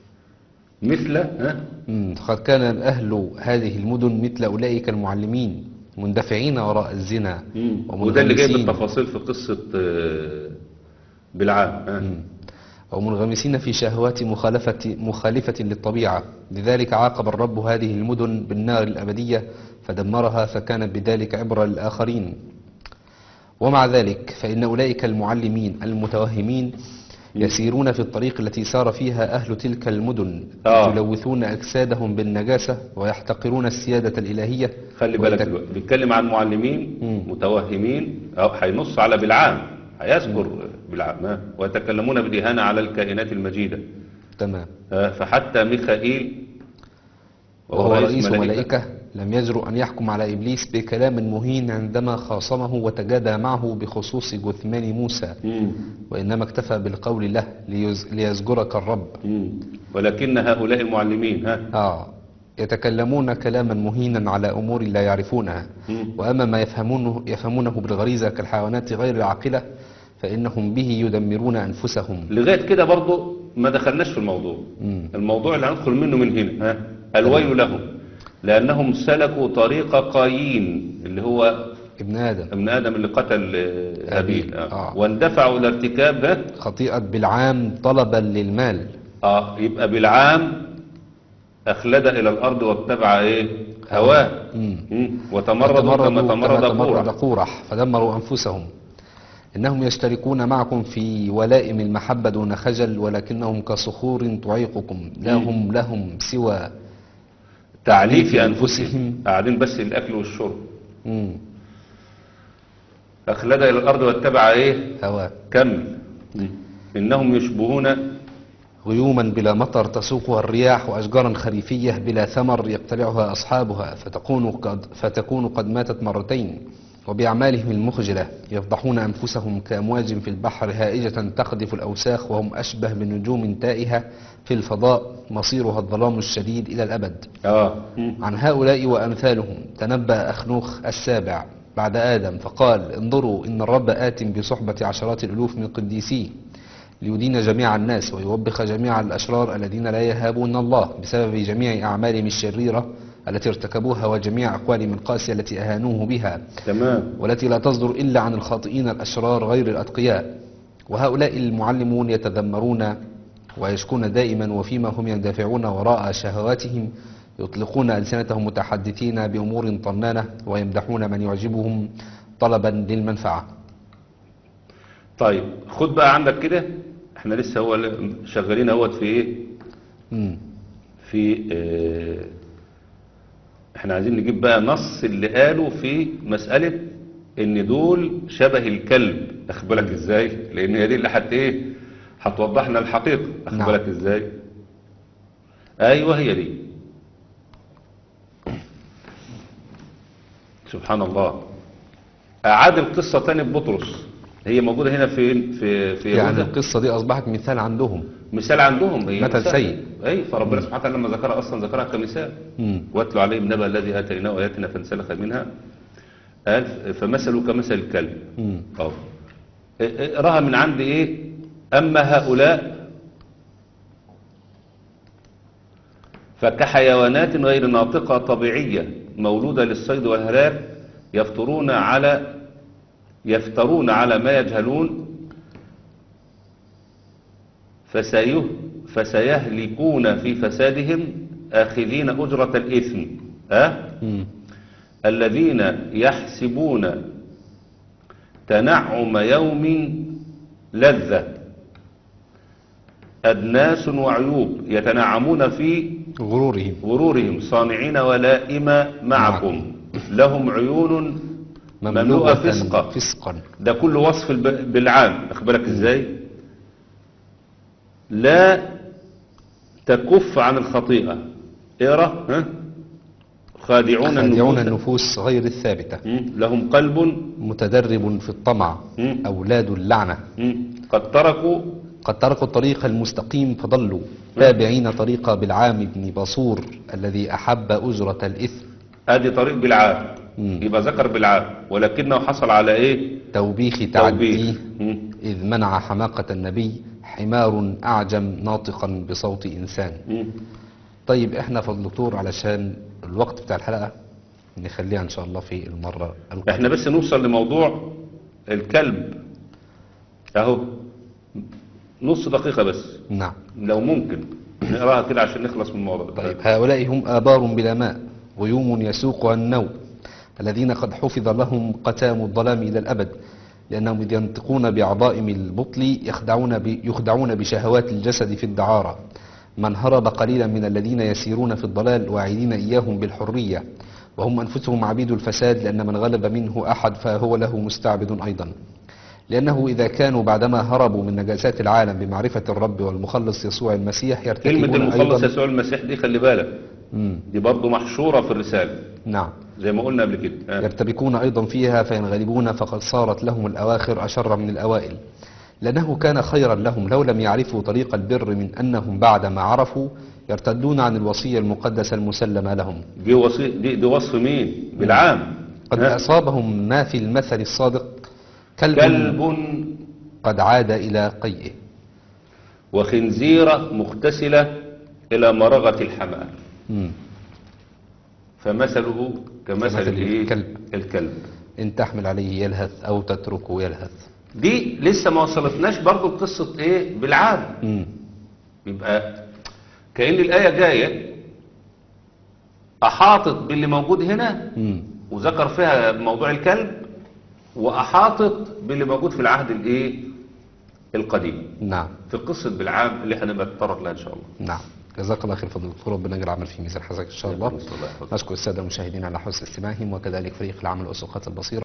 مثل ها مم، فقد كان أهل هذه المدن مثل أولئك المعلمين مندفعين وراء الزنا مم. وده اللي جايب ومنغمسين التفاصيل في قصة آه، بلعام ها أو منغمسين في شهوات مخالفة, مخالفة للطبيعة لذلك عاقب الرب هذه المدن بالنار الأبدية فدمرها فكانت بذلك عبرة للآخرين ومع ذلك فإن أولئك المعلمين المتوهمين يسيرون في الطريق التي سار فيها أهل تلك المدن آه. يلوثون أجسادهم بالنجاسة ويحتقرون السيادة الإلهية خلي بالك ويتك- دلوقتي بيتكلم عن معلمين مم. متوهمين أو هينص على بلعام هيذكر بلعام ها؟ ويتكلمون بالإهانة على الكائنات المجيدة تمام ها؟ فحتى ميخائيل وهو رئيس ملائكة لم يجرؤ أن يحكم على إبليس بكلام مهين عندما خاصمه وتجادى معه بخصوص جثمان موسى مم. وإنما اكتفى بالقول له ليز ليزجرك الرب مم. ولكن هؤلاء المعلمين ها آه يتكلمون كلاما مهينا على أمور لا يعرفونها مم. وأما ما يفهمونه, يفهمونه بالغريزة كالحيوانات غير العاقلة فإنهم به يدمرون أنفسهم لغاية كده برضو ما دخلناش في الموضوع مم. الموضوع اللي هندخل منه من هنا ها الويل لهم لأنهم سلكوا طريق قايين اللي هو ابن آدم ابن آدم اللي قتل آه، هابيل آه. آه. واندفعوا إلى ارتكاب ده خطيئة بالعام طلبا للمال آه يبقى بالعام أخلد إلى الأرض واتبع إيه هواه مم. مم. وتمردوا كما تمرد تمرد قورح قورح فدمروا أنفسهم إنهم يشتركون معكم في ولائم المحبة دون خجل ولكنهم كصخور تعيقكم لا هم لهم سوى تعليف أنفسهم. أنفسهم قاعدين بس الأكل والشرب مم. أخلد إلى الأرض واتبع إيه هواء كمل إنهم يشبهون غيوما بلا مطر تسوقها الرياح وأشجارا خريفية بلا ثمر يقتلعها أصحابها فتكون قد, فتكون قد ماتت مرتين وبأعمالهم المخجلة يفضحون أنفسهم كأمواج في البحر هائجة تقذف الأوساخ وهم أشبه بنجوم تائهة في الفضاء مصيرها الظلام الشديد إلى الأبد آه مم. عن هؤلاء وأمثالهم تنبأ أخنوخ السابع بعد آدم فقال انظروا إن الرب آت بصحبة عشرات الألوف من قديسيه ليدين جميع الناس ويوبخ جميع الأشرار الذين لا يهابون الله بسبب جميع أعمالهم الشريرة التي ارتكبوها وجميع أقوالهم القاسية التي أهانوه بها تمام والتي لا تصدر إلا عن الخاطئين الأشرار غير الأتقياء وهؤلاء المعلمون يتذمرون ويشكون دائما وفيما هم يندفعون وراء شهواتهم يطلقون ألسنتهم متحدثين بأمور طنانة ويمدحون من يعجبهم طلبا للمنفعة طيب خد بقى عندك كده احنا لسه هو ل- شغالين اهوت في ايه مم. في اه احنا عايزين نجيب بقى نص اللي قاله في مسألة ان دول شبه الكلب اخد بالك ازاي لان هي دي اللي حت ايه هتوضح لنا الحقيقة اخد نعم. بالك ازاي ايوه هي دي سبحان الله اعاد القصة تاني ببطرس هي موجودة هنا في في في يعني يهوذا. القصة دي أصبحت مثال عندهم مثال عندهم هي مثل مثال. سيء. اي فربنا سبحانه وتعالى لما ذكرها اصلا ذكرها كمثال مم. واتلو عليهم نبأ الذي اتيناه اياتنا فانسلخ منها قال فمثله كمثل الكلب مم. اه اقراها من عند ايه اما هؤلاء فكحيوانات غير ناطقة طبيعية مولودة للصيد والهلاك يفترون على يفترون على ما يجهلون فسيه فسيهلكون في فسادهم آخذين أجرة الإثم أه؟ مم. الذين يحسبون تنعم يوم لذة أدناس وعيوب يتنعمون في غرورهم غرورهم صانعين ولائم معكم لهم عيون مملوءة فسقا فسقا ده كل وصف الب- بالعام اخبرك ازاي لا تكف عن الخطيئة اقرا ها خادعون خادعون النفوس النفوس غير الثابتة مم. لهم قلب متدرب في الطمع مم. أولاد اللعنة مم. قد تركوا قد تركوا الطريق المستقيم فضلوا تابعين طريق بالعام بن بصور الذي أحب أجرة الإثم ادي طريق بالعام مم. يبقى ذكر بالعام ولكنه حصل على ايه توبيخ تعديه توبيخ مم. إذ منع حماقة النبي حمار أعجم ناطقا بصوت إنسان مم. طيب احنا فضل دكتور علشان الوقت بتاع الحلقة نخليها إن شاء الله في المرة القادمة احنا بس نوصل لموضوع الكلب اهو نص دقيقة بس نعم لو ممكن نقراها كده عشان نخلص من الموضوع ده طيب هؤلاء هم آبار بلا ماء غيوم يسوقها النوم الذين قد حفظ لهم قتام الظلام إلى الأبد لأنهم إذ ينطقون بعظائم البطل يخدعون, ب... يخدعون بشهوات الجسد في الدعارة من هرب قليلا من الذين يسيرون في الضلال واعدين إياهم بالحرية وهم أنفسهم عبيد الفساد لأن من غلب منه أحد فهو له مستعبد أيضا لأنه إذا كانوا بعدما هربوا من نجاسات العالم بمعرفة الرب والمخلص يسوع المسيح يرتكبون كلمة المخلص أيضا يسوع المسيح دي خلي بالك مم. دي برضه محشورة في الرسالة نعم زي ما قلنا قبل كده آه. يرتبكون أيضا فيها فينغلبون فقد صارت لهم الأواخر أشر من الأوائل لأنه كان خيرا لهم لو لم يعرفوا طريق البر من أنهم بعد ما عرفوا يرتدون عن الوصية المقدسة المسلمة لهم دي, وصي... دي, دي وصف مين بالعام قد ها؟ أصابهم ما في المثل الصادق كلب, كلب قد عاد إلى قيئه وخنزيرة مغتسلة إلى مرغة الحمام مم. فمثله كمثل كمثل الايه الكلب. الكلب إن تحمل عليه يلهث أو تتركه يلهث دي لسه ما وصلتناش برضو قصة ايه بالعام مم. يبقى كأن الآية جاية أحاطت باللي موجود هنا مم. وذكر فيها موضوع الكلب وأحاطت باللي موجود في العهد الايه القديم نعم في قصة بالعام اللي هنبقى نتطرق لها إن شاء الله نعم جزاك الله خير فضل الدكتور ربنا يجعل العمل في ميزان حسنك إن شاء الله الله يحفظك. نشكر السادة المشاهدين على حسن استماعهم وكذلك فريق العمل والأسقاط البصيرة